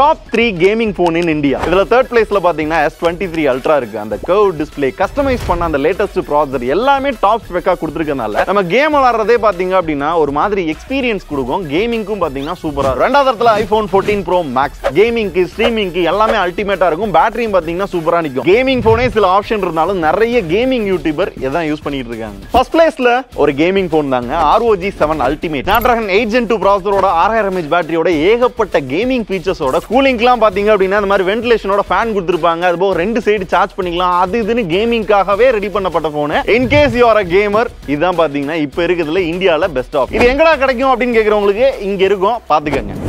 top three gaming phone in India இதுல third பிளேஸ்ல பாத்தீங்கன்னா எஸ் டுவெண்ட்டி த்ரீ அல்ட்ரா இருக்கு அந்த கர்வ் டிஸ்பிளே கஸ்டமைஸ் பண்ண அந்த லேட்டஸ்ட் ப்ராசர் எல்லாமே டாப் ஸ்பெக்கா கொடுத்துருக்கனால நம்ம கேம் விளாடுறதே பாத்தீங்க அப்படின்னா ஒரு மாதிரி எக்ஸ்பீரியன்ஸ் கொடுக்கும் கேமிங்க்கும் பாத்தீங்கன்னா சூப்பரா ரெண்டாவது இடத்துல ஐபோன் ஃபோர்டீன் ப்ரோ மேக்ஸ் கேமிங்க்கு ஸ்ட்ரீமிங்க்கு எல்லாமே அல்டிமேட்டா இருக்கும் பேட்டரியும் பாத்தீங்கன்னா சூப்பரா நிற்கும் கேமிங் போனே சில ஆப்ஷன் இருந்தாலும் நிறைய கேமிங் யூடியூபர் இதான் யூஸ் பண்ணிட்டு இருக்காங்க ஃபர்ஸ்ட் பிளேஸ்ல ஒரு கேமிங் போன் தாங்க ROG seven ultimate Snapdragon eight gen two ப்ராசரோட ஆறாயிரம் எம்ஏஹெச் பேட்டரியோட ஏகப்பட்ட கேமிங் ஃபீச்சர்ஸோட கூலிங்லாம் பாத்தீங்க அப்படின்னா இந்த மாதிரி வென்டிலேஷனோட ஃபேன் கொடுத்துருப்பாங்க அது போக ரெண்டு சைடு சார்ஜ் பண்ணிக்கலாம் அது இதுன்னு கேமிங்காகவே ரெடி பண்ணப்பட்ட phone in case you are a gamer இதுதான் பாத்தீங்கன்னா இப்போ இருக்கிறதுல இந்தியால பெஸ்ட் ஆஃப் இது எங்கடா கிடைக்கும் அப்படின்னு கேக்குறவங்களுக்கு இங்க இருக்கும் பாத்துக்கங்க